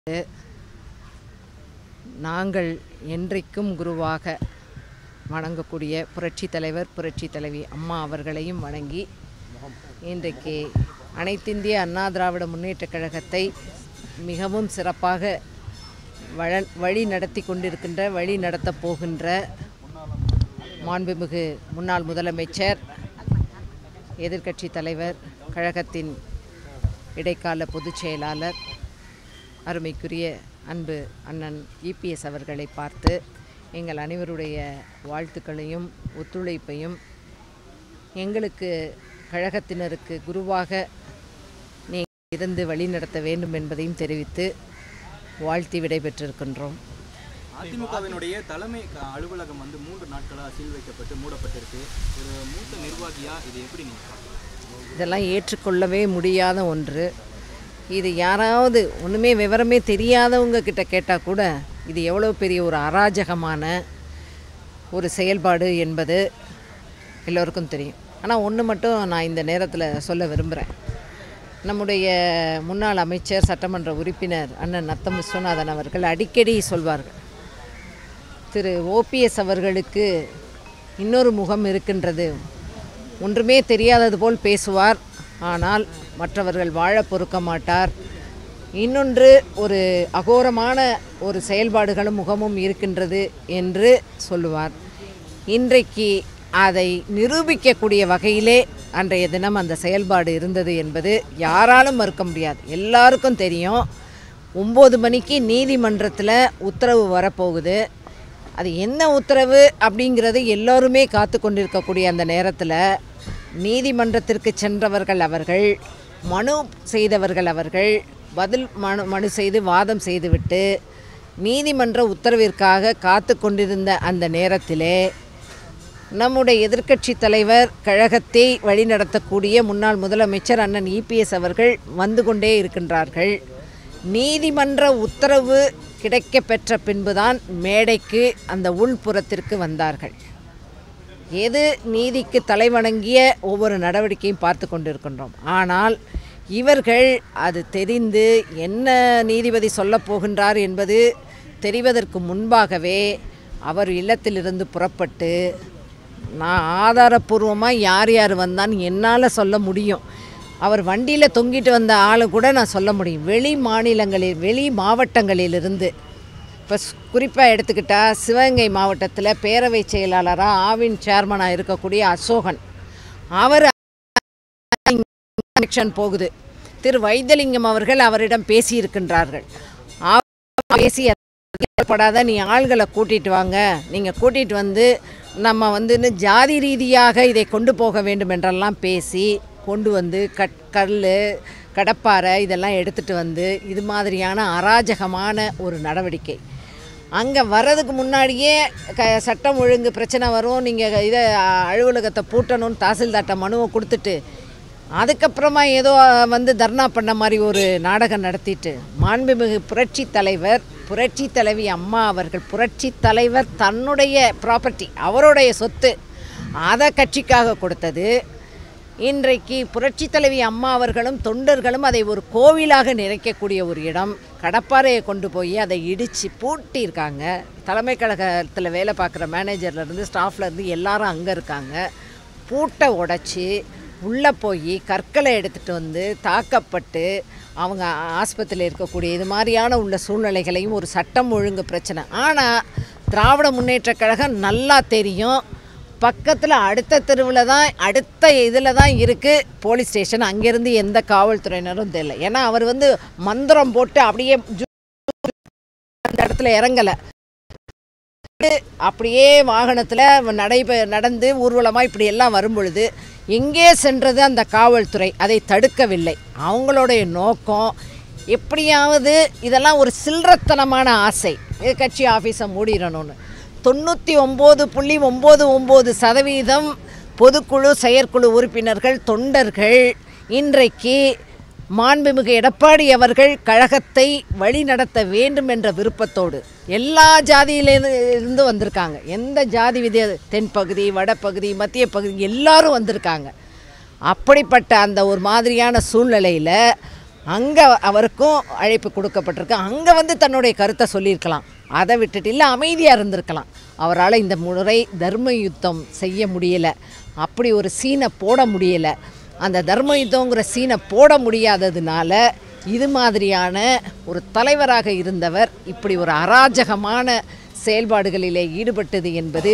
நாங்கள் என்றைக்கும் குருவாக வணங்கக்கூடிய புரட்சி தலைவர் புரட்சி தலைவி அம்மா அவர்களையும் வணங்கி இன்றைக்கு அனைத்திந்திய அண்ணா திராவிட முன்னேற்றக் கழகத்தை மிகவும் சிறப்பாக வழ வழி நடத்தி கொண்டிருக்கின்ற வழி நடத்தப் போகின்ற மாண்புமிகு முன்னாள் முதலமைச்சர் எதிர்க்கட்சி தலைவர் கழகத்தின் இடைக்கால பொதுச் செயலாளர் அருமைக்குரிய அன்பு அண்ணன் இபிஎஸ் அவர்களை பார்த்து எங்கள் அனைவருடைய வாழ்த்துக்களையும் ஒத்துழைப்பையும் எங்களுக்கு கழகத்தினருக்கு குருவாக நீங்கள் இருந்து வழிநடத்த வேண்டும் என்பதையும் தெரிவித்து வாழ்த்தி விடைபெற்றிருக்கின்றோம் அதிமுகவினுடைய தலைமை க- அலுவலகம் வந்து மூன்று நாட்களாக சீல் வைக்கப்பட்டு மூடப்பட்டிருக்கு ஒரு மூத்த நிர்வாகியா இது எப்படி நீங்க பார்க்கறீங்க? இதெல்லாம் ஏற்றுக்கொள்ளவே முடியாத ஒன்று இது யாராவது ஒன்றுமே விவரமே தெரியாதவங்க கிட்ட கேட்டால் கூட இது எவ்வளோ பெரிய ஒரு அராஜகமான ஒரு செயல்பாடு என்பது எல்லோருக்கும் தெரியும் ஆனால் ஒன்று மட்டும் நான் இந்த நேரத்தில் சொல்ல விரும்புகிறேன் நம்முடைய முன்னாள் அமைச்சர் சட்டமன்ற உறுப்பினர் அண்ணன் நத்தம் விஸ்வநாதன் அவர்கள் அடிக்கடி சொல்வார்கள் திரு ஓபிஎஸ் அவர்களுக்கு இன்னொரு முகம் இருக்கின்றது ஒன்றுமே தெரியாதது போல் பேசுவார் ஆனால் மற்றவர்கள் வாழ பொறுக்க மாட்டார் இன்னொன்று ஒரு அகோரமான ஒரு செயல்பாடுகளும் முகமும் இருக்கின்றது என்று சொல்லுவார் இன்றைக்கு அதை நிரூபிக்கக்கூடிய வகையிலே அன்றைய தினம் அந்த செயல்பாடு இருந்தது என்பது யாராலும் மறுக்க முடியாது எல்லாருக்கும் தெரியும் ஒம்பது மணிக்கு நீதிமன்றத்தில் உத்தரவு வரப்போகுது அது என்ன உத்தரவு அப்படிங்கிறது எல்லோருமே காத்து கொண்டிருக்கக்கூடிய அந்த நேரத்தில் நீதிமன்றத்திற்கு சென்றவர்கள் அவர்கள் மனு செய்தவர்கள் அவர்கள் பதில் மனு மனு செய்து வாதம் செய்துவிட்டு நீதிமன்ற உத்தரவிற்காக காத்து கொண்டிருந்த அந்த நேரத்திலே நம்முடைய எதிர்க்கட்சி தலைவர் கழகத்தை வழிநடத்தக்கூடிய முன்னாள் முதலமைச்சர் அண்ணன் இபிஎஸ் அவர்கள் வந்து கொண்டே இருக்கின்றார்கள் நீதிமன்ற உத்தரவு கிடைக்க பெற்ற பின்புதான் மேடைக்கு அந்த உள்புறத்திற்கு வந்தார்கள் எது நீதிக்கு தலைவணங்கிய ஒவ்வொரு நடவடிக்கையும் பார்த்து கொண்டிருக்கின்றோம் ஆனால் இவர்கள் அது தெரிந்து என்ன நீதிபதி சொல்லப் போகின்றார் என்பது தெரிவதற்கு முன்பாகவே அவர் இல்லத்திலிருந்து புறப்பட்டு நான் ஆதாரப்பூர்வமாக யார் யார் வந்தான்னு என்னால் சொல்ல முடியும் அவர் வண்டியில் தொங்கிட்டு வந்த ஆளு கூட நான் சொல்ல முடியும் வெளி மாநிலங்களில் வெளி மாவட்டங்களிலிருந்து இப்போ குறிப்பாக எடுத்துக்கிட்டால் சிவகங்கை மாவட்டத்தில் பேரவை செயலாளராக ஆவின் சேர்மனாக இருக்கக்கூடிய அசோகன் அவர் கனெக்ஷன் போகுது திரு வைத்தியலிங்கம் அவர்கள் அவரிடம் பேசியிருக்கின்றார்கள் அவர் பேசி படாத நீ ஆள்களை கூட்டிட்டு வாங்க நீங்கள் கூட்டிட்டு வந்து நம்ம வந்து இன்னும் ஜாதி ரீதியாக இதை கொண்டு போக வேண்டும் என்றெல்லாம் பேசி கொண்டு வந்து கட் கல் கடப்பாரை இதெல்லாம் எடுத்துகிட்டு வந்து இது மாதிரியான அராஜகமான ஒரு நடவடிக்கை அங்கே வர்றதுக்கு முன்னாடியே க சட்டம் ஒழுங்கு பிரச்சனை வரும் நீங்கள் இதை அலுவலகத்தை பூட்டணும்னு தாசில்தார்ட்ட மனுவை கொடுத்துட்டு அதுக்கப்புறமா ஏதோ வந்து தர்ணா பண்ண மாதிரி ஒரு நாடகம் நடத்திட்டு மாண்புமிகு புரட்சி தலைவர் புரட்சி தலைவி அம்மா அவர்கள் புரட்சி தலைவர் தன்னுடைய ப்ராப்பர்ட்டி அவருடைய சொத்து அதை கட்சிக்காக கொடுத்தது இன்றைக்கு புரட்சி தலைவி அம்மா அவர்களும் தொண்டர்களும் அதை ஒரு கோவிலாக நினைக்கக்கூடிய ஒரு இடம் கடப்பாறையை கொண்டு போய் அதை இடித்து பூட்டியிருக்காங்க தலைமை கழகத்தில் வேலை பார்க்குற மேனேஜர்லேருந்து ஸ்டாஃப்லேருந்து எல்லாரும் அங்கே இருக்காங்க பூட்டை உடைச்சி உள்ளே போய் கற்களை எடுத்துகிட்டு வந்து தாக்கப்பட்டு அவங்க ஆஸ்பத்திரியில் இருக்கக்கூடிய இது மாதிரியான உள்ள சூழ்நிலைகளையும் ஒரு சட்டம் ஒழுங்கு பிரச்சனை ஆனால் திராவிட முன்னேற்றக் கழகம் நல்லா தெரியும் பக்கத்தில் அடுத்த தெருவில் தான் அடுத்த இதில் தான் இருக்குது போலீஸ் ஸ்டேஷன் அங்கேருந்து எந்த காவல்துறையினரும் தெரியல ஏன்னா அவர் வந்து மந்திரம் போட்டு அப்படியே ஜு- அந்த இடத்துல இறங்கலை அப்படியே வாகனத்தில் நடைபெ நடந்து ஊர்வலமாக இப்படி எல்லாம் வரும்பொழுது எங்கே சென்றது அந்த காவல்துறை அதை தடுக்கவில்லை அவங்களுடைய நோக்கம் எப்படியாவது இதெல்லாம் ஒரு சில்லறத்தனமான ஆசை இது கட்சி ஆஃபீஸை மூடிடணும்னு தொண்ணூற்றி ஒம்பது புள்ளி ஒம்பது ஒம்பது சதவீதம் பொதுக்குழு செயற்குழு உறுப்பினர்கள் தொண்டர்கள் இன்றைக்கு மாண்புமிகு எடப்பாடி அவர்கள் கழகத்தை வழிநடத்த வேண்டும் என்ற விருப்பத்தோடு எல்லா ஜாதியிலேருந்து இருந்து வந்திருக்காங்க எந்த ஜாதி வித தென்பகுதி வடபகுதி மத்திய பகுதி எல்லாரும் வந்திருக்காங்க அப்படிப்பட்ட அந்த ஒரு மாதிரியான சூழ்நிலையில் அங்கே அவருக்கும் அழைப்பு கொடுக்கப்பட்டிருக்கு அங்கே வந்து தன்னுடைய கருத்தை சொல்லியிருக்கலாம் அதை விட்டுட்டு இல்லை அமைதியாக இருந்திருக்கலாம் அவரால் இந்த முறை தர்ம யுத்தம் செய்ய முடியலை அப்படி ஒரு சீனை போட முடியலை அந்த தர்ம யுத்தங்கிற சீனை போட முடியாததுனால இது மாதிரியான ஒரு தலைவராக இருந்தவர் இப்படி ஒரு அராஜகமான செயல்பாடுகளிலே ஈடுபட்டது என்பது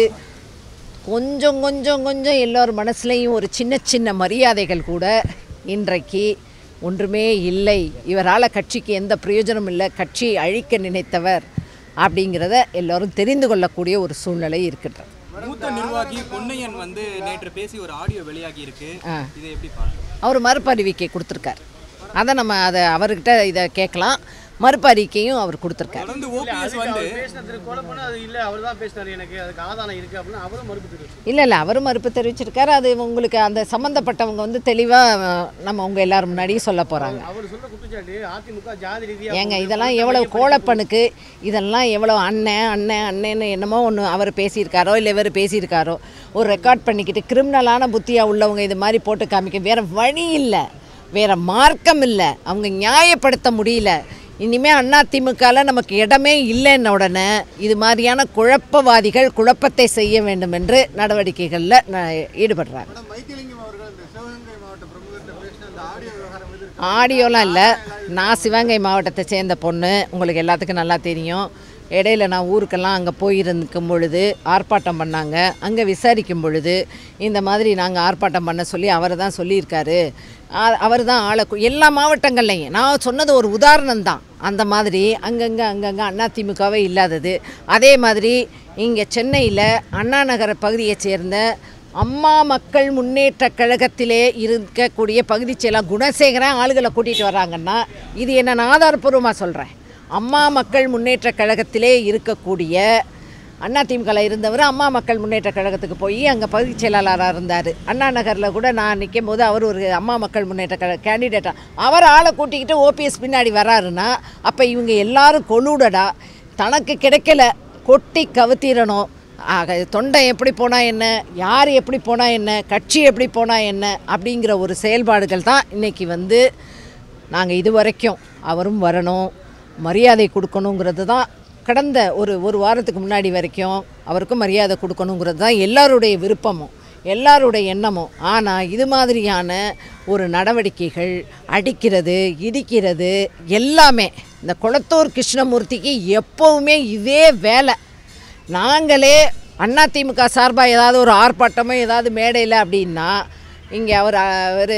கொஞ்சம் கொஞ்சம் கொஞ்சம் எல்லோர் மனசுலையும் ஒரு சின்ன சின்ன மரியாதைகள் கூட இன்றைக்கு ஒன்றுமே இல்லை இவரால் கட்சிக்கு எந்த பிரயோஜனமும் இல்லை கட்சியை அழிக்க நினைத்தவர் அப்படிங்கிறத எல்லோரும் தெரிந்து கொள்ளக்கூடிய ஒரு சூழ்நிலை இருக்கின்றது மூத்த நிர்வாகி பொன்னையன் வந்து நேற்று பேசி ஒரு ஆடியோ வெளியாகி இருக்கு இதை எப்படி பார்க்க அவர் மறுப்பு அறிவிக்கை கொடுத்துருக்கார் அதை நம்ம அதை அவர்கிட்ட இதை கேட்கலாம் மறுப்பு அறிக்கையும் அவர் கொடுத்துருக்கார் தொடர்ந்து ஓபிஎஸ் வந்து பேசினது கொலை பண்ண அது இல்லை அவர் தான் பேசினார் எனக்கு அதுக்கு ஆதாரம் இருக்குது அப்படின்னு அவரும் மறுப்பு தெரிவிச்சு இல்லை இல்லை அவரும் மறுப்பு தெரிவிச்சிருக்காரு அது உங்களுக்கு அந்த சம்மந்தப்பட்டவங்க வந்து தெளிவாக நம்ம உங்கள் எல்லாரும் முன்னாடியும் சொல்ல போகிறாங்க அவர் சொல்ற குற்றச்சாட்டு அதிமுக ஜாதி ரீதியாக ஏங்க இதெல்லாம் எவ்வளவு கோழப்பனுக்கு இதெல்லாம் எவ்வளோ அண்ணன் அண்ணன் அண்ணன்னு என்னமோ ஒன்று அவர் பேசியிருக்காரோ இல்லை இவர் பேசியிருக்காரோ ஒரு ரெக்கார்ட் பண்ணிக்கிட்டு கிரிமினலான புத்தியாக உள்ளவங்க இது மாதிரி போட்டு காமிக்க வேற வழி இல்லை வேற மார்க்கம் இல்லை அவங்க நியாயப்படுத்த முடியல இனிமே அண்ணா திமுகவில் நமக்கு இடமே இல்லைன்ன உடனே இது மாதிரியான குழப்பவாதிகள் குழப்பத்தை செய்ய வேண்டும் என்று நடவடிக்கைகளில் ஈடுபடுறாங்க வைத்தியலிங்கம் அவர்கள் இந்த சிவகங்கை மாவட்ட பிரமுகர்கிட்ட பேசின அந்த ஆடியோ விவகாரம் வந்து ஆடியோலாம் இல்லை நான் சிவகங்கை மாவட்டத்தை சேர்ந்த பொண்ணு உங்களுக்கு எல்லாத்துக்கும் நல்லா தெரியும் இடையில நான் ஊருக்கெல்லாம் அங்கே போயிருக்கும் பொழுது ஆர்ப்பாட்டம் பண்ணாங்க அங்கே விசாரிக்கும் பொழுது இந்த மாதிரி நாங்கள் ஆர்ப்பாட்டம் பண்ண சொல்லி அவர் தான் சொல்லியிருக்காரு அவர் தான் ஆளை கு- எல்லா மாவட்டங்கள்லையும் நான் சொன்னது ஒரு உதாரணம் தான் அந்த மாதிரி அங்கங்கே அங்கங்கே அதிமுகவே இல்லாதது அதே மாதிரி இங்கே சென்னையில் அண்ணா நகர பகுதியைச் சேர்ந்த அம்மா மக்கள் முன்னேற்ற கழகத்திலே இருக்கக்கூடிய பகுதி செயலர் குணசேகரன் ஆளுகளை கூட்டிகிட்டு வராங்கன்னா இது என்ன நான் ஆதாரப்பூர்வமாக சொல்கிறேன் அம்மா மக்கள் முன்னேற்ற கழகத்திலே இருக்கக்கூடிய அதிமுகவில் இருந்தவர் அம்மா மக்கள் முன்னேற்ற கழகத்துக்கு போய் அங்கே பகுதி செயலாளராக இருந்தார் அண்ணா நகரில் கூட நான் நிற்கும் போது அவர் ஒரு அம்மா மக்கள் முன்னேற்ற கழக கேண்டிடேட்டாக அவர் ஆளை கூட்டிக்கிட்டு ஓபிஎஸ் பின்னாடி வராருன்னா அப்போ இவங்க எல்லாரும் கொலூடடா தனக்கு கிடைக்கல கொட்டி கவுத்திரணும் ஆக தொண்டை எப்படி போனால் என்ன யார் எப்படி போனால் என்ன கட்சி எப்படி போனால் என்ன அப்படிங்கிற ஒரு செயல்பாடுகள் தான் இன்றைக்கி வந்து நாங்கள் இது வரைக்கும் அவரும் வரணும் மரியாதை கொடுக்கணுங்கிறது தான் கடந்த ஒரு ஒரு வாரத்துக்கு முன்னாடி வரைக்கும் அவருக்கும் மரியாதை கொடுக்கணுங்கிறது தான் எல்லாருடைய விருப்பமும் எல்லாருடைய எண்ணமும் ஆனால் இது மாதிரியான ஒரு நடவடிக்கைகள் அடிக்கிறது இடிக்கிறது எல்லாமே இந்த குளத்தூர் கிருஷ்ணமூர்த்திக்கு எப்போவுமே இதே வேலை நாங்களே அதிமுக சார்பாக ஏதாவது ஒரு ஆர்ப்பாட்டமோ ஏதாவது மேடையில் அப்படின்னா இங்கே அவர் அவர்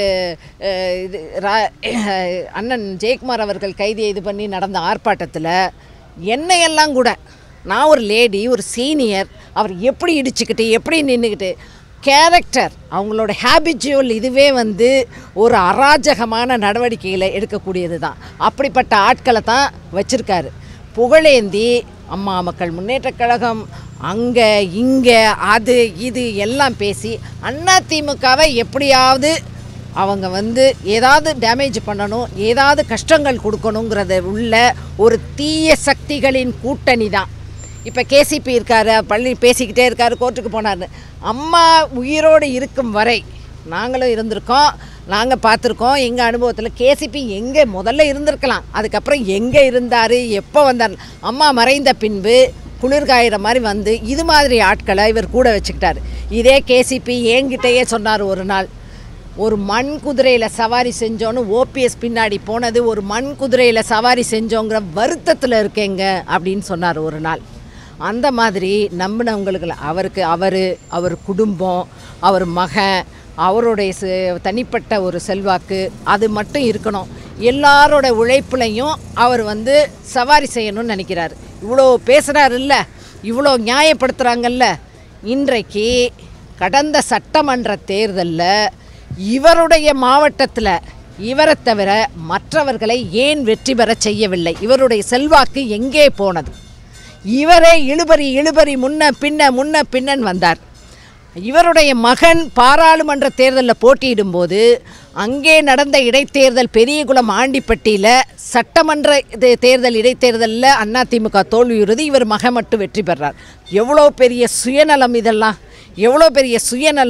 இது ரா- அண்ணன் ஜெயக்குமார் அவர்கள் கைதியை இது பண்ணி நடந்த ஆர்ப்பாட்டத்தில் என்னையெல்லாம் கூட நான் ஒரு லேடி ஒரு சீனியர் அவர் எப்படி இடிச்சுக்கிட்டு எப்படி நின்றுக்கிட்டு கேரக்டர் அவங்களோட ஹேபிச்சுவல் இதுவே வந்து ஒரு அராஜகமான நடவடிக்கைகளை எடுக்கக்கூடியது தான் அப்படிப்பட்ட ஆட்களை தான் வச்சுருக்காரு புகழேந்தி அம்மா மக்கள் முன்னேற்றக் கழகம் அங்கே இங்கே அது இது எல்லாம் பேசி அதிமுகவை எப்படியாவது அவங்க வந்து ஏதாவது டேமேஜ் பண்ணணும் ஏதாவது கஷ்டங்கள் கொடுக்கணுங்கிறத உள்ள ஒரு தீய சக்திகளின் கூட்டணி தான் இப்போ கேசிபி இருக்காரு பள்ளி பேசிக்கிட்டே இருக்காரு கோர்ட்டுக்கு போனார்னு அம்மா உயிரோடு இருக்கும் வரை நாங்களும் இருந்திருக்கோம் நாங்கள் பார்த்துருக்கோம் எங்கள் அனுபவத்தில் கேசிபி எங்கே முதல்ல இருந்திருக்கலாம் அதுக்கப்புறம் எங்கே இருந்தார் எப்போ வந்தார் அம்மா மறைந்த பின்பு குளிர்காயிற மாதிரி வந்து இது மாதிரி ஆட்களை இவர் கூட வச்சுக்கிட்டாரு இதே கேசிபி என்கிட்டயே சொன்னார் ஒரு நாள் ஒரு மண் குதிரையில் சவாரி செஞ்சோன்னு ஓபிஎஸ் பின்னாடி போனது ஒரு மண் குதிரையில் சவாரி செஞ்சோங்கிற வருத்தத்தில் இருக்கேங்க அப்படின்னு சொன்னார் ஒரு நாள் அந்த மாதிரி நம்பினவங்களுக்கு அவருக்கு அவர் அவர் குடும்பம் அவர் மகன் அவருடைய செ- தனிப்பட்ட ஒரு செல்வாக்கு அது மட்டும் இருக்கணும் எல்லாரோட உழைப்புலையும் அவர் வந்து சவாரி செய்யணும்னு நினைக்கிறாரு இவ்வளோ பேசுகிறாருல்ல இவ்வளோ நியாயப்படுத்துகிறாங்கல்ல இன்றைக்கு கடந்த சட்டமன்ற தேர்தலில் இவருடைய மாவட்டத்தில் இவரை தவிர மற்றவர்களை ஏன் வெற்றி பெற செய்யவில்லை இவருடைய செல்வாக்கு எங்கே போனது இவரே இழுபறி இழுபறி முன்ன பின்ன முன்ன பின்னன் வந்தார் இவருடைய மகன் பாராளுமன்ற தேர்தலில் போட்டியிடும்போது அங்கே நடந்த இடைத்தேர்தல் பெரியகுளம் ஆண்டிப்பட்டியில் சட்டமன்ற இது தேர்தல் இடைத்தேர்தலில் அதிமுக தோல்வியுறுதி இவர் மகன் மட்டும் வெற்றி பெறார் எவ்வளோ பெரிய சுயநலம் இதெல்லாம் எவ்வளோ பெரிய சுயநலம்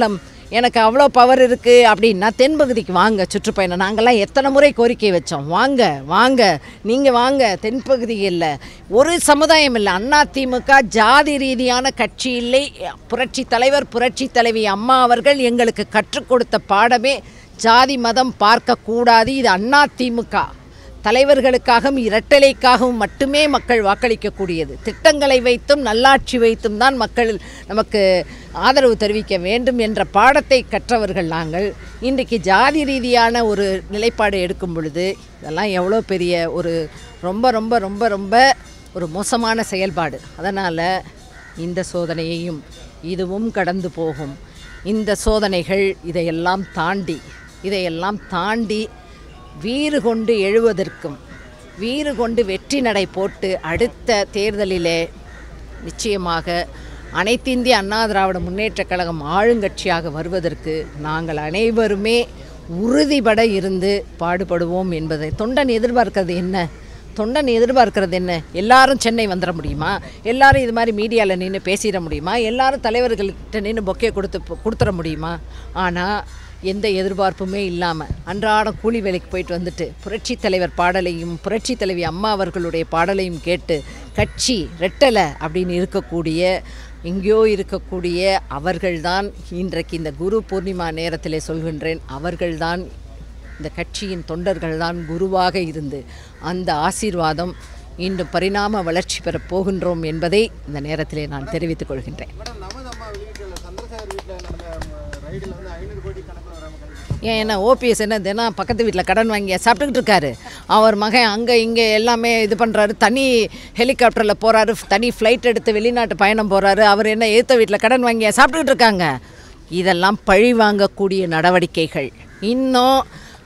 எனக்கு அவ்வளோ பவர் இருக்குது அப்படின்னா தென்பகுதிக்கு வாங்க சுற்றுப்பயணம் நாங்கள்லாம் எத்தனை முறை கோரிக்கை வச்சோம் வாங்க வாங்க நீங்கள் வாங்க தென்பகுதியில் ஒரு சமுதாயம் இல்லை அண்ணா திமுக ஜாதி ரீதியான கட்சி இல்லை புரட்சி தலைவர் புரட்சி தலைவி அம்மா அவர்கள் எங்களுக்கு கற்றுக் கொடுத்த பாடமே ஜாதி மதம் பார்க்கக்கூடாது இது அண்ணா திமுக தலைவர்களுக்காகவும் இரட்டலைக்காகவும் மட்டுமே மக்கள் வாக்களிக்கக்கூடியது திட்டங்களை வைத்தும் நல்லாட்சி வைத்தும் தான் மக்கள் நமக்கு ஆதரவு தெரிவிக்க வேண்டும் என்ற பாடத்தை கற்றவர்கள் நாங்கள் இன்றைக்கு ஜாதி ரீதியான ஒரு நிலைப்பாடு எடுக்கும் பொழுது இதெல்லாம் எவ்வளோ பெரிய ஒரு ரொம்ப ரொம்ப ரொம்ப ரொம்ப ஒரு மோசமான செயல்பாடு அதனால் இந்த சோதனையையும் இதுவும் கடந்து போகும் இந்த சோதனைகள் இதையெல்லாம் தாண்டி இதையெல்லாம் தாண்டி வீறு கொண்டு எழுவதற்கும் வீறு கொண்டு வெற்றி நடை போட்டு அடுத்த தேர்தலிலே நிச்சயமாக அனைத்திந்திய அண்ணா திராவிட முன்னேற்றக் கழகம் ஆளுங்கட்சியாக வருவதற்கு நாங்கள் அனைவருமே உறுதிபட இருந்து பாடுபடுவோம் என்பதை தொண்டன் எதிர்பார்க்கிறது என்ன தொண்டன் எதிர்பார்க்கிறது என்ன எல்லாரும் சென்னை வந்துட முடியுமா எல்லாரும் இது மாதிரி மீடியாவில் நின்று பேசிட முடியுமா எல்லாரும் தலைவர்கள்கிட்ட நின்று பொக்கே கொடுத்து கொடுத்துட முடியுமா ஆனால் எந்த எதிர்பார்ப்புமே இல்லாமல் அன்றாடம் கூலி வேலைக்கு போயிட்டு வந்துட்டு புரட்சி தலைவர் பாடலையும் புரட்சி தலைவி அம்மா அவர்களுடைய பாடலையும் கேட்டு கட்சி ரெட்டலை அப்படின்னு இருக்கக்கூடிய எங்கேயோ இருக்கக்கூடிய அவர்கள்தான் இன்றைக்கு இந்த குரு பூர்ணிமா நேரத்திலே சொல்கின்றேன் அவர்கள்தான் இந்த கட்சியின் தொண்டர்கள்தான் குருவாக இருந்து அந்த ஆசீர்வாதம் இன்று பரிணாம வளர்ச்சி பெறப் போகின்றோம் என்பதை இந்த நேரத்திலே நான் தெரிவித்துக் கொள்கின்றேன் மேடம் நமது அம்மா வெளியிட்டுள்ள சந்திரசேகர் வீட்டில் நடந்த ரைடில் வந்து ஐநூறு கோடி கணக்கில் வராமல் கணக்கு ஏன் என்ன ஓபிஎஸ் என்ன தினம் பக்கத்து வீட்டில் கடன் வாங்கி சாப்பிட்டுக்கிட்டு இருக்காரு அவர் மகன் அங்கே இங்கே எல்லாமே இது பண்ணுறாரு தனி ஹெலிகாப்டரில் போகிறாரு தனி ஃப்ளைட் எடுத்து வெளிநாட்டு பயணம் போகிறாரு அவர் என்ன எதிர்த்த வீட்டில் கடன் வாங்கி சாப்பிட்டுக்கிட்டு இருக்காங்க இதெல்லாம் பழி வாங்கக்கூடிய நடவடிக்கைகள் இன்னும்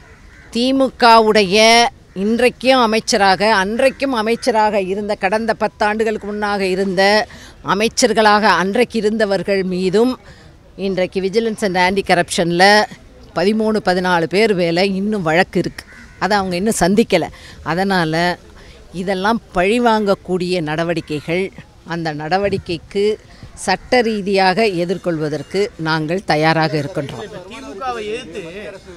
திமுகவுடைய இன்றைக்கும் அமைச்சராக அன்றைக்கும் அமைச்சராக இருந்த கடந்த பத்தாண்டுகளுக்கு முன்னாக இருந்த அமைச்சர்களாக அன்றைக்கு இருந்தவர்கள் மீதும் இன்றைக்கு விஜிலன்ஸ் அண்ட் ஆன்டி கரப்ஷனில் பதிமூணு பதினாலு பேர் மேலே இன்னும் வழக்கு இருக்குது அதை அவங்க இன்னும் சந்திக்கலை அதனால் இதெல்லாம் பழிவாங்கக்கூடிய நடவடிக்கைகள் அந்த நடவடிக்கைக்கு சட்ட ரீதியாக எதிர்கொள்வதற்கு நாங்கள் தயாராக இருக்கின்றோம் திமுகவை எதிர்த்து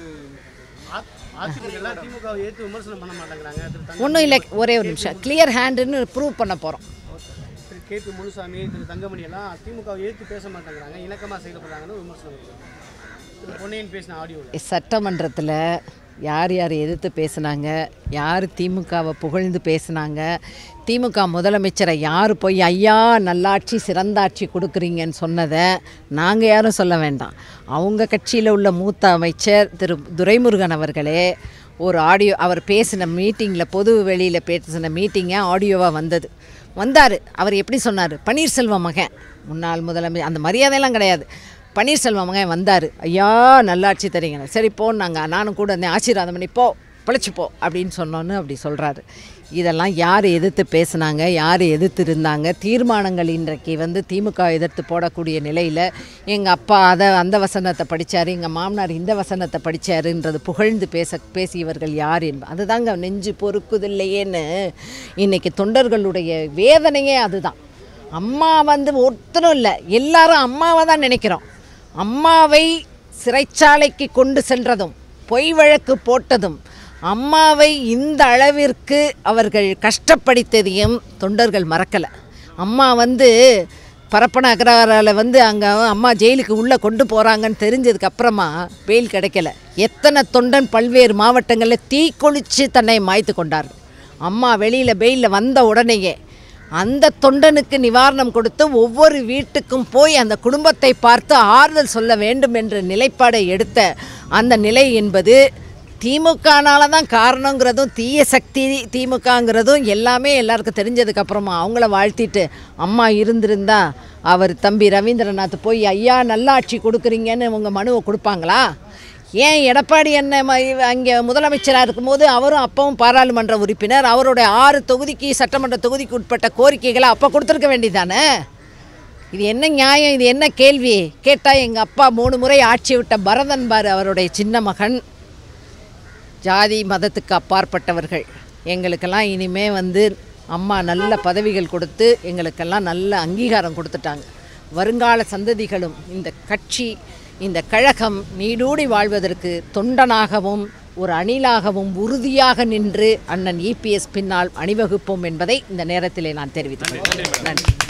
அதிமுக திமுகவை எதிர்த்து விமர்சனம் பண்ண மாட்டேங்கிறாங்க திரு தங்க ஒன்றும் இல்லை ஒரே ஒரு நிமிஷம் கிளியர் ஹேண்டுன்னு ப்ரூவ் பண்ண போகிறோம் திரு கே பி முனுசாமி திரு தங்கமணி எல்லாம் திமுகவை எதிர்த்து பேச மாட்டேங்கிறாங்க இணக்கமாக செயல்படுறாங்கன்னு விமர்சனம் இருக்கு. திரு பொன்னையன் பேசின ஆடியோவில் சட்டமன்றத்தில் யார் யார் எதிர்த்து பேசுனாங்க யார் திமுகவை புகழ்ந்து பேசுனாங்க திமுக முதலமைச்சரை யார் போய் ஐயா நல்லாட்சி சிறந்தாட்சி கொடுக்குறீங்கன்னு சொன்னதை நாங்கள் யாரும் சொல்ல வேண்டாம் அவங்க கட்சியில் உள்ள மூத்த அமைச்சர் திரு துரைமுருகன் அவர்களே ஒரு ஆடியோ அவர் பேசின மீட்டிங்கில் பொது வெளியில் பேசின மீட்டிங்கை ஆடியோவாக வந்தது வந்தார் அவர் எப்படி சொன்னார் பன்னீர்செல்வம் மகன் முன்னாள் முதலமை அந்த மரியாதையெல்லாம் கிடையாது பன்னீர்செல்வம் மகன் வந்தார் ஐயா நல்லாட்சி தரீங்க சரி போன்னாங்க நானும் கூட இருந்தேன் ஆசீர்வாதம் பண்ணி போ பிழைச்சி போ அப்படின்னு சொன்னோன்னு அப்படி சொல்கிறாரு இதெல்லாம் யார் எதிர்த்து பேசுனாங்க யார் எதிர்த்து இருந்தாங்க தீர்மானங்கள் இன்றைக்கு வந்து திமுக எதிர்த்து போடக்கூடிய நிலையில் எங்கள் அப்பா அதை அந்த வசனத்தை படித்தார் எங்கள் மாமனார் இந்த வசனத்தை படித்தாருன்றது புகழ்ந்து பேச பேசியவர்கள் யார் என்ப அதுதாங்க நெஞ்சு பொறுக்குதில்லையேன்னு இன்றைக்கி தொண்டர்களுடைய வேதனையே அதுதான் அம்மா வந்து ஒருத்தரும் இல்லை எல்லாரும் அம்மாவை தான் நினைக்கிறோம் அம்மாவை சிறைச்சாலைக்கு கொண்டு சென்றதும் பொய் வழக்கு போட்டதும் அம்மாவை இந்த அளவிற்கு அவர்கள் கஷ்டப்படுத்தியதையும் தொண்டர்கள் மறக்கலை அம்மா வந்து பரப்பன அகராரால் வந்து அங்கே அம்மா ஜெயிலுக்கு உள்ளே கொண்டு போகிறாங்கன்னு தெரிஞ்சதுக்கு அப்புறமா பெயில் கிடைக்கல எத்தனை தொண்டன் பல்வேறு மாவட்டங்களில் தீக்குளித்து தன்னை மாய்த்து கொண்டார்கள் அம்மா வெளியில் பெயிலில் வந்த உடனேயே அந்த தொண்டனுக்கு நிவாரணம் கொடுத்து ஒவ்வொரு வீட்டுக்கும் போய் அந்த குடும்பத்தை பார்த்து ஆறுதல் சொல்ல வேண்டும் என்ற நிலைப்பாடை எடுத்த அந்த நிலை என்பது திமுகனால தான் காரணங்கிறதும் தீய சக்தி திமுகங்கிறதும் எல்லாமே எல்லாருக்கும் தெரிஞ்சதுக்கு அப்புறமா அவங்கள வாழ்த்திட்டு அம்மா இருந்திருந்தா அவர் தம்பி ரவீந்திரநாத் போய் ஐயா நல்லாட்சி கொடுக்குறீங்கன்னு உங்கள் மனுவை கொடுப்பாங்களா ஏன் எடப்பாடி என்ன அங்கே முதலமைச்சராக இருக்கும்போது அவரும் அப்பவும் பாராளுமன்ற உறுப்பினர் அவருடைய ஆறு தொகுதிக்கு சட்டமன்ற தொகுதிக்கு உட்பட்ட கோரிக்கைகளை அப்போ கொடுத்துருக்க வேண்டியதானே இது என்ன நியாயம் இது என்ன கேள்வி கேட்டால் எங்கள் அப்பா மூணு முறை ஆட்சி விட்ட பரதன் பார் அவருடைய சின்ன மகன் ஜாதி மதத்துக்கு அப்பாற்பட்டவர்கள் எங்களுக்கெல்லாம் இனிமே வந்து அம்மா நல்ல பதவிகள் கொடுத்து எங்களுக்கெல்லாம் நல்ல அங்கீகாரம் கொடுத்துட்டாங்க வருங்கால சந்ததிகளும் இந்த கட்சி இந்த கழகம் நீடூடி வாழ்வதற்கு தொண்டனாகவும் ஒரு அணிலாகவும் உறுதியாக நின்று அண்ணன் இபிஎஸ் பின்னால் அணிவகுப்போம் என்பதை இந்த நேரத்திலே நான் தெரிவித்துக் கொள்கிறேன் நன்றி